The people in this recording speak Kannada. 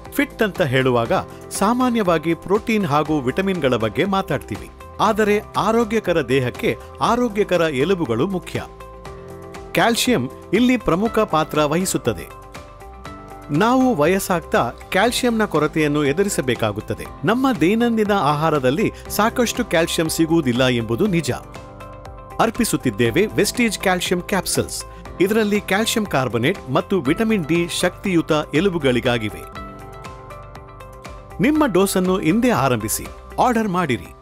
ಫಿಟ್ ಅಂತ ಹೇಳುವಾಗ ಸಾಮಾನ್ಯವಾಗಿ ಪ್ರೋಟೀನ್ ಹಾಗೂ ವಿಟಮಿನ್ಗಳ ಬಗ್ಗೆ ಮಾತಾಡ್ತೀವಿ ಆದರೆ ಆರೋಗ್ಯಕರ ದೇಹಕ್ಕೆ ಆರೋಗ್ಯಕರ ಎಲುಬುಗಳು ಮುಖ್ಯ ಕ್ಯಾಲ್ಸಿಯಂ ಇಲ್ಲಿ ಪ್ರಮುಖ ಪಾತ್ರ ವಹಿಸುತ್ತದೆ ನಾವು ವಯಸ್ಸಾಗ್ತಾ ಕ್ಯಾಲ್ಸಿಯಂನ ಕೊರತೆಯನ್ನು ಎದುರಿಸಬೇಕಾಗುತ್ತದೆ ನಮ್ಮ ದೈನಂದಿನ ಆಹಾರದಲ್ಲಿ ಸಾಕಷ್ಟು ಕ್ಯಾಲ್ಸಿಯಂ ಸಿಗುವುದಿಲ್ಲ ಎಂಬುದು ನಿಜ ಅರ್ಪಿಸುತ್ತಿದ್ದೇವೆ ವೆಸ್ಟೀಜ್ ಕ್ಯಾಲ್ಸಿಯಂ ಕ್ಯಾಪ್ಸಲ್ಸ್ ಇದರಲ್ಲಿ ಕ್ಯಾಲ್ಸಿಯಂ ಕಾರ್ಬೊನೇಟ್ ಮತ್ತು ವಿಟಮಿನ್ ಡಿ ಶಕ್ತಿಯುತ ಎಲುಬುಗಳಿಗಾಗಿವೆ ನಿಮ್ಮ ಡೋಸನ್ನು ಇಂದೇ ಆರಂಭಿಸಿ ಆರ್ಡರ್ ಮಾಡಿರಿ